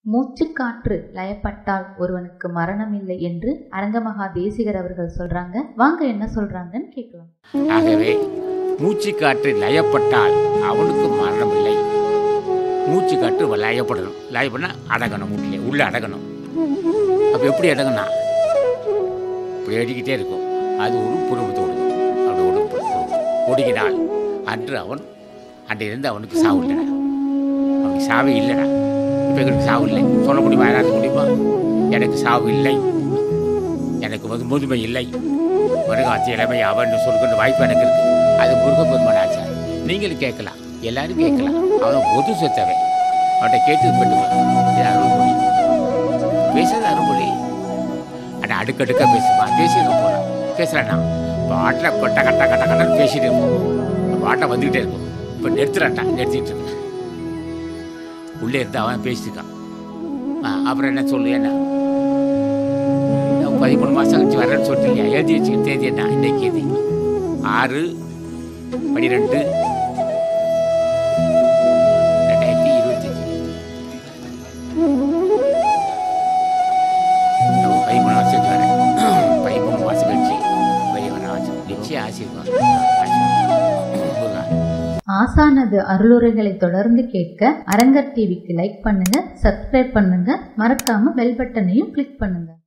மூச்சுக்காற்று லயப்பட்டால் ஒருவனுக்கு மரணம் இல்லை என்று அரங்கமகா தேசிகர் அவர்கள் சொல்றாங்க வாங்க என்ன சொல்றாங்கன்னு கேட்கலாம் ஆகவே மூச்சு காற்று லயப்பட்டால் அவனுக்கு மரணம் இல்லை மூச்சு காற்று லயப்படணும் லயப்படனா அடங்கணும் உள்ளே உள்ளே அடங்கணும் அப்போ எப்படி அடங்கணும் இப்படி அடிக்கிட்டே இருக்கும் அது ஒரு புருவத்தை ஒடுக்கும் அப்படி ஒடுக்கும் ஒடுங்கினால் அன்று அவன் அன்றிலிருந்து அவனுக்கு சாவு இல்லைடா அவனுக்கு சாவே இல்லைடா இப்போ எங்களுக்கு சாவு இல்லை சொல்ல முடியுமா யாராவது முடியுமா எனக்கு சாவு இல்லை எனக்கு வந்து முதுமை இல்லை வருகாட்சி இளமை அவன் சொல்கின்ற வாய்ப்பு எனக்கு இருக்கு அது முருகப்பெருமான் ஆச்சார் நீங்களும் கேட்கலாம் எல்லாரும் கேட்கலாம் அவன் பொது சொத்தவன் அவன்கிட்ட கேட்டு பெற்றுக்கலாம் இது அருள்மொழி பேசுறது அருள்மொழி ஆனால் அடுக்கடுக்காக பேசுவான் பேசிட்டு போகிறான் பேசுகிறான்னா பாட்டில் கொட்ட கட்ட கட்ட கட்டன்னு பேசிட்டு இருப்போம் பாட்டை வந்துக்கிட்டே இருக்கும் இப்போ நிறுத்துறான்டா நிறுத்திட்டு இருக்கான் உள்ளே இருந்து அவன் பேசிட்டுருக்கான் ஆ, அப்புறம் என்ன சொல்லு என்ன நான் பதிமூணு மாதம் கழிச்சு வரேன்னு சொல்லிட்டு இல்லையா எழுதி வச்சு தேதி என்ன இன்னைக்கு தேதி ஆறு பன்னிரெண்டு ரெண்டாயிரத்தி இருபத்தஞ்சி பதிமூணு மாதம் கழிச்சு வரேன் பதிமூணு மாதம் கழிச்சு வெளியே வர ஆச்சு நிச்சயம் ஆசீர்வாதம் முருகா ஆசானது அருளுரைகளை தொடர்ந்து கேட்க அரங்கர் டிவிக்கு லைக் பண்ணுங்க சப்ஸ்கிரைப் பண்ணுங்க மறக்காம பெல் பட்டனையும் கிளிக் பண்ணுங்க